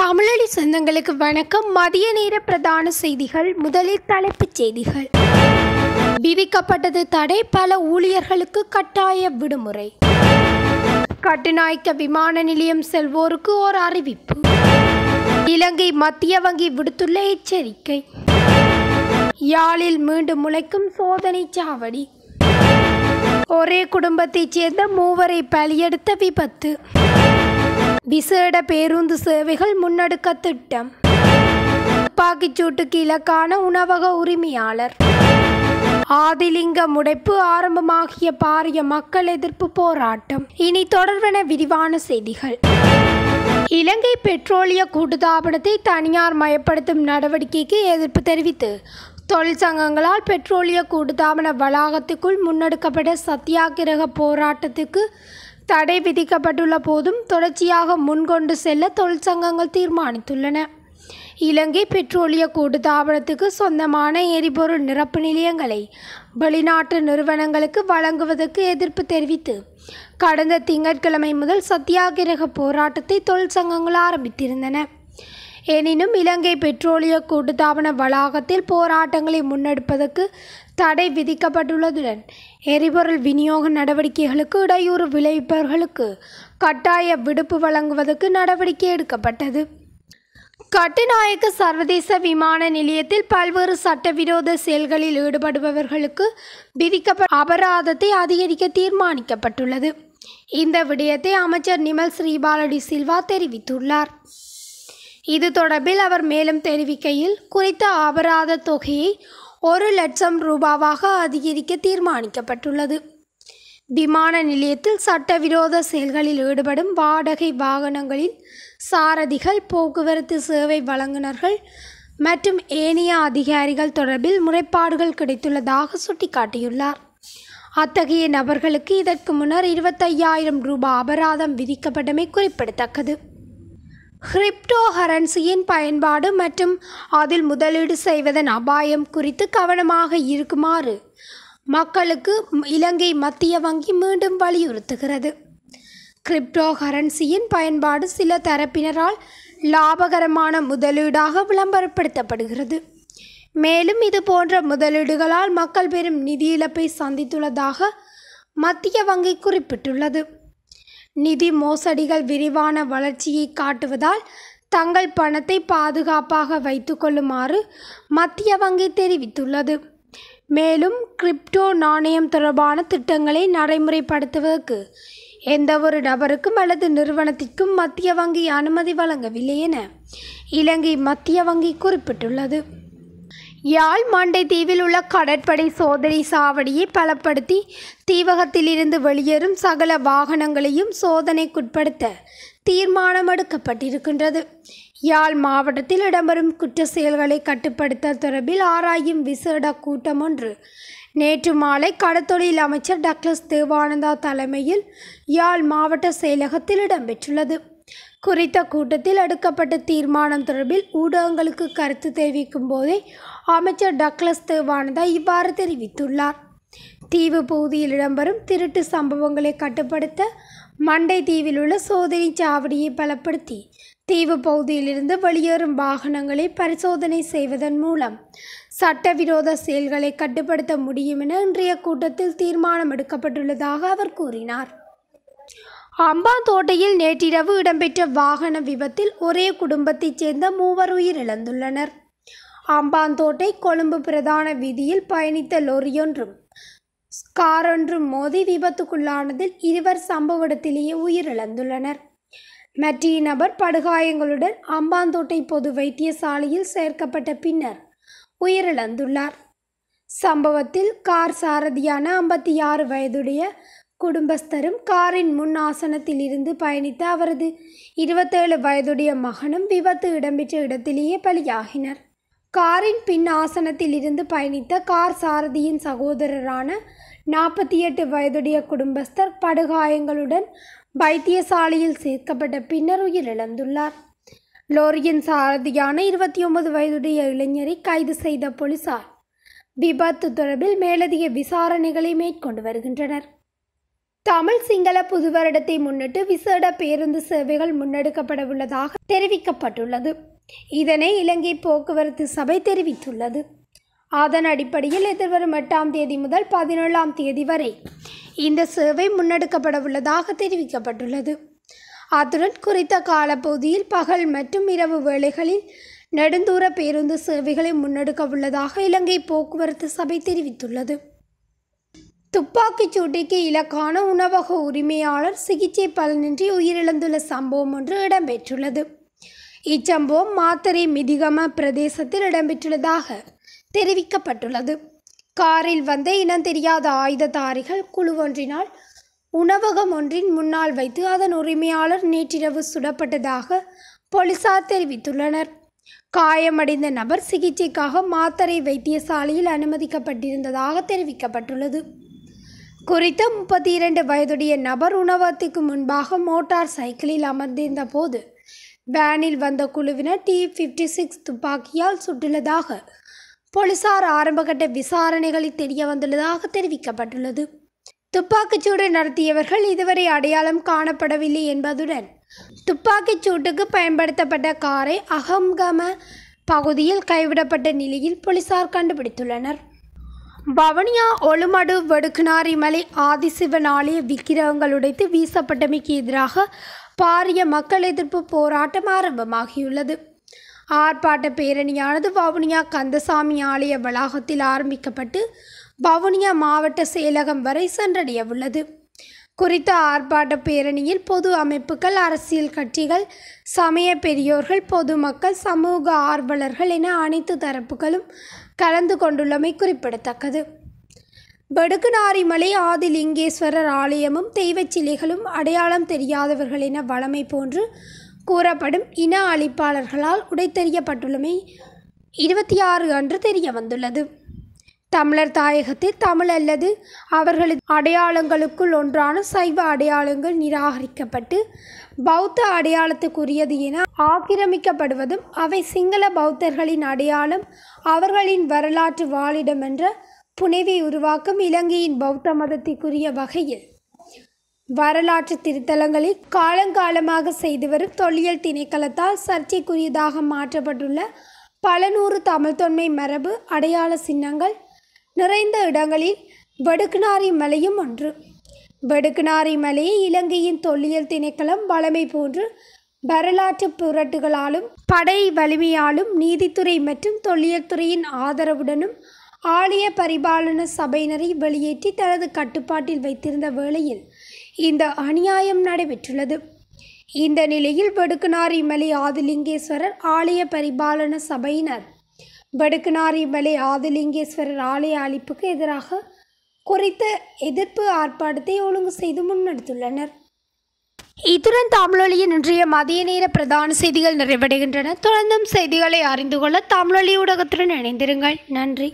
தமிழொலி சொந்தங்களுக்கு வணக்கம் மதிய நேர பிரதான செய்திகள் முதலில் தலைப்புச் செய்திகள் விதிக்கப்பட்டது தடை பல ஊழியர்களுக்கு கட்டாய விடுமுறை கட்டுநாயக்க விமான நிலையம் செல்வோருக்கு ஓர் அறிவிப்பு இலங்கை மத்திய வங்கி விடுத்துள்ள எச்சரிக்கை யாழில் மீண்டும் முளைக்கும் சோதனை சாவடி ஒரே குடும்பத்தைச் சேர்ந்த மூவரை பலியெடுத்த விபத்து விசேட பேருந்து சேவைகள் முன்னெடுக்க திட்டம் துப்பாக்கிச்சூட்டுக்கு இலக்கான உணவக உரிமையாளர் ஆதிலிங்க முடைப்பு ஆரம்பமாகிய பாரிய மக்கள் எதிர்ப்பு போராட்டம் இனி தொடர்வன விரிவான செய்திகள் இலங்கை பெட்ரோலிய கூட்டுத்தாபனத்தை தனியார் மயப்படுத்தும் நடவடிக்கைக்கு எதிர்ப்பு தெரிவித்து தொழிற்சங்கங்களால் பெட்ரோலிய கூட்டுத்தாபன வளாகத்துக்குள் முன்னெடுக்கப்பட்ட சத்தியாகிரக போராட்டத்துக்கு தடை விதிக்கப்பட்டுள்ள போதும் தொடர்ச்சியாக முன்கொண்டு செல்ல தொழிற்சங்கங்கள் தீர்மானித்துள்ளன இலங்கை பெட்ரோலிய கூட்டுத்தாபனத்துக்கு சொந்தமான எரிபொருள் நிரப்பு நிலையங்களை வெளிநாட்டு நிறுவனங்களுக்கு வழங்குவதற்கு எதிர்ப்பு தெரிவித்து கடந்த திங்கட்கிழமை முதல் சத்தியாகிரக போராட்டத்தை தொழிற்சங்கங்கள் ஆரம்பித்திருந்தன எனினும் இலங்கை பெட்ரோலிய கூட்டுத்தாபன வளாகத்தில் போராட்டங்களை முன்னெடுப்பதற்கு தடை விதிக்கப்பட்டுள்ளதுடன் எரிபொருள் விநியோக நடவடிக்கைகளுக்கு இடையூறு விளைவிப்பவர்களுக்கு கட்டாய விடுப்பு வழங்குவதற்கு நடவடிக்கை எடுக்கப்பட்டது கட்டுநாயக்க சர்வதேச விமான நிலையத்தில் பல்வேறு சட்டவிரோத செயல்களில் ஈடுபடுபவர்களுக்கு விதிக்கப்பட்ட அபராதத்தை அதிகரிக்க தீர்மானிக்கப்பட்டுள்ளது இந்த விடயத்தை அமைச்சர் நிமல் ஸ்ரீபாலடி சில்வா தெரிவித்துள்ளார் இது தொடர்பில் அவர் மேலும் தெரிவிக்கையில் குறித்த அபராத தொகையை ஒரு லட்சம் ரூபாவாக அதிகரிக்க தீர்மானிக்கப்பட்டுள்ளது விமான நிலையத்தில் சட்டவிரோத செயல்களில் ஈடுபடும் வாடகை வாகனங்களில் சாரதிகள் போக்குவரத்து சேவை வழங்குனர்கள் மற்றும் ஏனைய அதிகாரிகள் தொடர்பில் முறைப்பாடுகள் கிடைத்துள்ளதாக சுட்டிக்காட்டியுள்ளார் அத்தகைய நபர்களுக்கு இதற்கு முன்னர் இருபத்தையாயிரம் ரூபாய் அபராதம் விதிக்கப்பட்டமை குறிப்பிடத்தக்கது கிரிப்டோ கரன்சியின் பயன்பாடு மற்றும் அதில் முதலீடு செய்வதன் அபாயம் குறித்து கவனமாக இருக்குமாறு மக்களுக்கு இலங்கை மத்திய வங்கி மீண்டும் வலியுறுத்துகிறது கிரிப்டோ கரன்சியின் பயன்பாடு சில தரப்பினரால் லாபகரமான முதலீடாக விளம்பரப்படுத்தப்படுகிறது மேலும் இது போன்ற முதலீடுகளால் மக்கள் பெரும் நிதி இழப்பை சந்தித்துள்ளதாக மத்திய வங்கி குறிப்பிட்டுள்ளது நிதி மோசடிகள் விரிவான வளர்ச்சியை காட்டுவதால் தங்கள் பணத்தை பாதுகாப்பாக வைத்துக்கொள்ளுமாறு மத்திய வங்கி தெரிவித்துள்ளது மேலும் கிரிப்டோ நாணயம் தொடர்பான திட்டங்களை நடைமுறைப்படுத்துவதற்கு எந்தவொரு நபருக்கும் அல்லது நிறுவனத்திற்கும் மத்திய வங்கி அனுமதி வழங்கவில்லை என இலங்கை மத்திய வங்கி குறிப்பிட்டுள்ளது யாழ் மண்டை தீவில் உள்ள கடற்படை சோதனை சாவடியை பலப்படுத்தி தீவகத்திலிருந்து வெளியேறும் சகல வாகனங்களையும் சோதனைக்குட்படுத்த தீர்மானம் எடுக்கப்பட்டிருக்கின்றது யாழ் மாவட்டத்தில் இடம்பெறும் குற்ற செயல்களை கட்டுப்படுத்த தொடர்பில் ஆராயும் விசேட கூட்டம் ஒன்று நேற்று மாலை கடத்தொழில் அமைச்சர் டாக்டர் தேவானந்தா தலைமையில் யாழ் மாவட்ட செயலகத்தில் இடம்பெற்றுள்ளது குறித்த கூட்டத்தில் எடுக்கப்பட்ட தீர்மானம் தொடர்பில் ஊடகங்களுக்கு கருத்து தெரிவிக்கும் போதே அமைச்சர் டக்ளஸ் தேவானந்தா இவ்வாறு தெரிவித்துள்ளார் தீவு பகுதியில் இடம்பெறும் திருட்டு சம்பவங்களை கட்டுப்படுத்த மண்டை தீவில் உள்ள சோதனை சாவடியை பலப்படுத்தி தீவு பகுதியிலிருந்து வெளியேறும் வாகனங்களை பரிசோதனை செய்வதன் மூலம் சட்டவிரோத செயல்களை கட்டுப்படுத்த முடியும் என இன்றைய கூட்டத்தில் தீர்மானம் எடுக்கப்பட்டுள்ளதாக அவர் கூறினார் அம்பாந்தோட்டையில் நேற்றிரவு இடம்பெற்ற வாகன விபத்தில் ஒரே குடும்பத்தைச் சேர்ந்த மூவர் உயிரிழந்துள்ளனர் அம்பாந்தோட்டை கொழும்பு பிரதான வீதியில் பயணித்த லொரியொன்றும் காரொன்றும் மோதி விபத்துக்குள்ளானதில் இருவர் சம்பவ இடத்திலேயே உயிரிழந்துள்ளனர் மற்றைய நபர் படுகாயங்களுடன் அம்பாந்தோட்டை பொது வைத்தியசாலையில் சேர்க்கப்பட்ட பின்னர் உயிரிழந்துள்ளார் சம்பவத்தில் கார் சாரதியான ஐம்பத்தி ஆறு வயதுடைய குடும்பஸ்தரும் காரின் முன் ஆசனத்தில் இருந்து பயணித்த அவரது இருபத்தேழு வயதுடைய மகனும் விபத்து இடம்பெற்ற இடத்திலேயே பலியாகினர் காரின் பின் ஆசனத்தில் இருந்து பயணித்த கார் சாரதியின் சகோதரரான நாற்பத்தி எட்டு வயதுடைய குடும்பஸ்தர் படுகாயங்களுடன் வைத்தியசாலையில் சேர்க்கப்பட்ட பின்னர் உயிரிழந்துள்ளார் லோரியின் சாரதியான இருபத்தி ஒன்பது வயதுடைய இளைஞரை கைது செய்த போலீசார் விபத்து தொடர்பில் மேலதிக விசாரணைகளை மேற்கொண்டு வருகின்றனர் தமிழ் சிங்கள புது வருடத்தை முன்னிட்டு விசேட பேருந்து சேவைகள் முன்னெடுக்கப்பட உள்ளதாக தெரிவிக்கப்பட்டுள்ளது இதனை இலங்கை போக்குவரத்து சபை தெரிவித்துள்ளது அதன் அடிப்படையில் எதிர்வரும் எட்டாம் தேதி முதல் பதினேழாம் தேதி வரை இந்த சேவை முன்னெடுக்கப்பட உள்ளதாக தெரிவிக்கப்பட்டுள்ளது அத்துடன் குறித்த காலப்பகுதியில் பகல் மற்றும் இரவு வேளைகளில் நெடுந்தூர பேருந்து சேவைகளை முன்னெடுக்க உள்ளதாக இலங்கை போக்குவரத்து சபை தெரிவித்துள்ளது துப்பாக்கிச் சூட்டிற்கு இலக்கான உணவக உரிமையாளர் சிகிச்சை பலனின்றி உயிரிழந்துள்ள சம்பவம் ஒன்று இடம்பெற்றுள்ளது இச்சம்பவம் மாத்தறை மிதிகம பிரதேசத்தில் இடம்பெற்றுள்ளதாக தெரிவிக்கப்பட்டுள்ளது காரில் வந்த இனம் தெரியாத ஆயுததாரிகள் குழு ஒன்றினால் உணவகம் ஒன்றின் முன்னால் வைத்து அதன் உரிமையாளர் நேற்றிரவு சுடப்பட்டதாக போலீசார் தெரிவித்துள்ளனர் காயமடைந்த நபர் சிகிச்சைக்காக மாத்தறை வைத்தியசாலையில் அனுமதிக்கப்பட்டிருந்ததாக தெரிவிக்கப்பட்டுள்ளது குறித்த முப்பத்தி இரண்டு வயதுடைய நபர் உணவகத்துக்கு முன்பாக மோட்டார் சைக்கிளில் அமர்ந்திருந்த போது வேனில் வந்த குழுவினர் டி ஃபிஃப்டி சிக்ஸ் துப்பாக்கியால் சுட்டுள்ளதாக போலீசார் ஆரம்பகட்ட விசாரணைகளில் தெரிய வந்துள்ளதாக தெரிவிக்கப்பட்டுள்ளது துப்பாக்கிச்சூடு நடத்தியவர்கள் இதுவரை அடையாளம் காணப்படவில்லை என்பதுடன் துப்பாக்கிச் சூட்டுக்கு பயன்படுத்தப்பட்ட காரை அகம்கம பகுதியில் கைவிடப்பட்ட நிலையில் போலீசார் கண்டுபிடித்துள்ளனர் வவுனியா ஒழுமடு வடுக்குனாரி மலை ஆதிசிவன் ஆலய விக்கிரகங்கள் உடைத்து வீசப்பட்டமைக்கு எதிராக பாரிய மக்கள் எதிர்ப்பு போராட்டம் ஆரம்பமாகியுள்ளது ஆர்ப்பாட்ட பேரணியானது வவுனியா கந்தசாமி ஆலய வளாகத்தில் ஆரம்பிக்கப்பட்டு வவுனியா மாவட்ட செயலகம் வரை சென்றடைய உள்ளது குறித்த ஆர்ப்பாட்ட பேரணியில் பொது அமைப்புகள் அரசியல் கட்சிகள் சமய பெரியோர்கள் பொதுமக்கள் சமூக ஆர்வலர்கள் என அனைத்து தரப்புகளும் கலந்து கொண்டுள்ளமை குறிப்பிடத்தக்கது வடுக்குநாரிமலை ஆதிலிங்கேஸ்வரர் ஆலயமும் தெய்வச் சிலைகளும் அடையாளம் தெரியாதவர்கள் என வளமை போன்று கூறப்படும் இன அழிப்பாளர்களால் உடைத்தெறியப்பட்டுள்ளமை இருபத்தி ஆறு அன்று தெரிய வந்துள்ளது தமிழர் தாயகத்தில் தமிழ் அல்லது அவர்களது அடையாளங்களுக்குள் ஒன்றான சைவ அடையாளங்கள் நிராகரிக்கப்பட்டு பௌத்த அடையாளத்துக்குரியது என ஆக்கிரமிக்கப்படுவதும் அவை சிங்கள பௌத்தர்களின் அடையாளம் அவர்களின் வரலாற்று வாழிடம் என்ற புனைவை உருவாக்கும் இலங்கையின் பௌத்த மதத்திற்குரிய வகையில் வரலாற்று திருத்தலங்களில் காலங்காலமாக செய்து வரும் தொல்லியல் திணைக்களத்தால் சர்ச்சைக்குரியதாக மாற்றப்பட்டுள்ள பல நூறு தமிழ் தொன்மை மரபு அடையாள சின்னங்கள் நிறைந்த இடங்களில் வடுக்குநாரி மலையும் ஒன்று வடுக்குநாரி மலையை இலங்கையின் தொல்லியல் திணைக்களம் வளமை போன்று வரலாற்று புரட்டுகளாலும் படை வலிமையாலும் நீதித்துறை மற்றும் தொல்லியல் துறையின் ஆதரவுடனும் ஆலய பரிபாலன சபையினரை வெளியேற்றி தனது கட்டுப்பாட்டில் வைத்திருந்த வேளையில் இந்த அநியாயம் நடைபெற்றுள்ளது இந்த நிலையில் வடுக்குநாரி மலை ஆதிலிங்கேஸ்வரர் ஆலய பரிபாலன சபையினர் வடுக்குநாரி மலை ஆதிலிங்கேஸ்வரர் ஆலய அழிப்புக்கு எதிராக குறித்த எதிர்ப்பு ஆர்ப்பாட்டத்தை ஒழுங்கு செய்து முன்னெடுத்துள்ளனர் இத்துடன் தமிழொலியின் இன்றைய மதிய நேர பிரதான செய்திகள் நிறைவடைகின்றன தொடர்ந்தும் செய்திகளை அறிந்து கொள்ள தமிழொலி ஊடகத்துடன் இணைந்திருங்கள் நன்றி